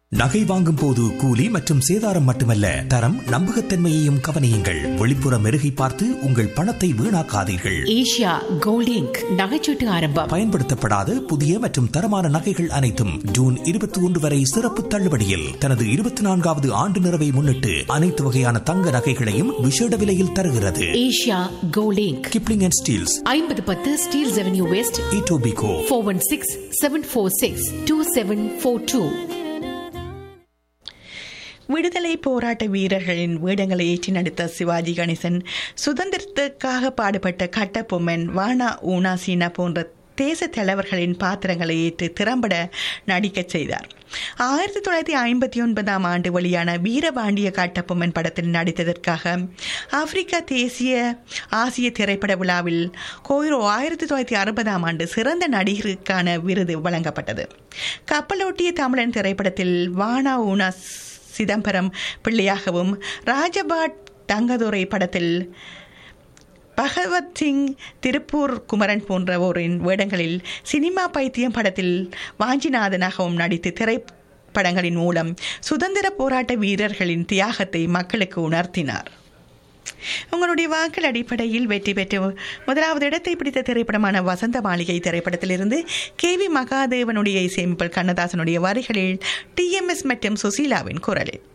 நகை வாங்கும் போது கூலி மற்றும் சேதாரம் மட்டுமல்ல தரம் நம்பகத்தன்மையையும் கவனியுங்கள் வெளிப்புற மெருகை பார்த்து உங்கள் பணத்தை வீணாக்காதீர்கள் ஏஷியா கோல்ட் இங்க் நகைச்சீட்டு ஆரம்பம் பயன்படுத்தப்படாத புதிய மற்றும் தரமான நகைகள் அனைத்தும் ஜூன் இருபத்தி ஒன்று வரை சிறப்பு தள்ளுபடியில் தனது இருபத்தி நான்காவது ஆண்டு நிறைவை முன்னிட்டு அனைத்து வகையான தங்க நகைகளையும் விசேட விலையில் தருகிறது Asia gold inc Kipling and Steeles ஐம்பது பத்து Steeles avenue west Etobicoke four one six seven four six two seven four two விடுதலை போராட்ட வீரர்களின் வேடங்களை ஏற்றி நடித்த சிவாஜி கணேசன் சுதந்திரத்துக்காக பாடுபட்ட கட்டபொம்மன் வானா ஊனா சீனா போன்ற தேச தலைவர்களின் பாத்திரங்களை ஏற்று திறம்பட நடிக்கச் செய்தார் ஆயிரத்தி தொள்ளாயிரத்தி ஐம்பத்தி ஒன்பதாம் ஆண்டு வெளியான வீரபாண்டிய காட்டப்பொம்மன் படத்தில் நடித்ததற்காக ஆப்பிரிக்கா தேசிய ஆசிய திரைப்பட விழாவில் கோயிரோ ஆயிரத்தி தொள்ளாயிரத்தி அறுபதாம் ஆண்டு சிறந்த நடிகருக்கான விருது வழங்கப்பட்டது கப்பலோட்டிய தமிழன் திரைப்படத்தில் வானா ஊனா சிதம்பரம் பிள்ளையாகவும் ராஜபாட் தங்கதுரை படத்தில் பகவத் சிங் திருப்பூர் குமரன் போன்றவோரின் வேடங்களில் சினிமா பைத்தியம் படத்தில் வாஞ்சிநாதனாகவும் நடித்து திரைப்படங்களின் மூலம் சுதந்திர போராட்ட வீரர்களின் தியாகத்தை மக்களுக்கு உணர்த்தினார் உங்களுடைய வாக்கள் அடிப்படையில் வெற்றி பெற்று முதலாவது இடத்தை பிடித்த திரைப்படமான வசந்த மாளிகை திரைப்படத்திலிருந்து கே வி மகாதேவனுடைய இசையமைப்பில் கண்ணதாசனுடைய வரிகளில் டிஎம்எஸ் மற்றும் சுசீலாவின் குரலில்